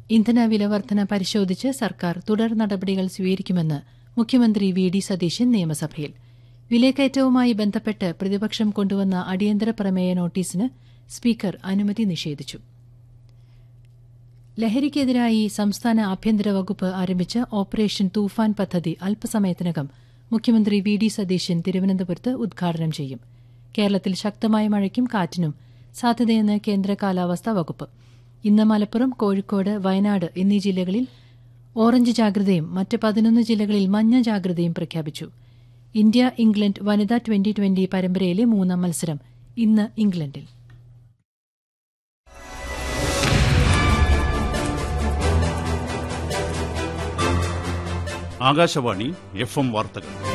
ഇന്ധന വിലവർധന പരിശോധിച്ച് സർക്കാർ തുടർ നടപടികൾ സ്വീകരിക്കുമെന്ന് മുഖ്യമന്ത്രി വി ഡി സതീശൻ നിയമസഭയിൽ വിലക്കയറ്റവുമായി ബന്ധപ്പെട്ട് പ്രതിപക്ഷം കൊണ്ടുവന്ന അടിയന്തര പ്രമേയ നോട്ടീസിന് സ്പീക്കർ അനുമതി നിഷേധിച്ചു ലഹരിക്കെതിരായി സംസ്ഥാന ആഭ്യന്തര വകുപ്പ് ആരംഭിച്ച ഓപ്പറേഷൻ തൂഫാൻ പദ്ധതി അല്പസമയത്തിനകം മുഖ്യമന്ത്രി വി ഡി സതീശൻ തിരുവനന്തപുരത്ത് ഉദ്ഘാടനം ചെയ്യും കേരളത്തിൽ ശക്തമായ മഴയ്ക്കും കാറ്റിനും സാധ്യതയെന്ന് കേന്ദ്ര കാലാവസ്ഥാ വകുപ്പ് ഇന്ന് മലപ്പുറം കോഴിക്കോട് വയനാട് എന്നീ ജില്ലകളിൽ ഓറഞ്ച് ജാഗ്രതയും മറ്റ് പതിനൊന്ന് ജില്ലകളിൽ മഞ്ഞ ജാഗ്രതയും പ്രഖ്യാപിച്ചു ഇന്ത്യ ഇംഗ്ലണ്ട് വനിതാ ട്വന്റി ട്വന്റി പരമ്പരയിലെ മൂന്നാം മത്സരം ഇന്ന് ഇംഗ്ലണ്ടിൽ ആകാശവാണി എഫ് എം വാർത്തകൾ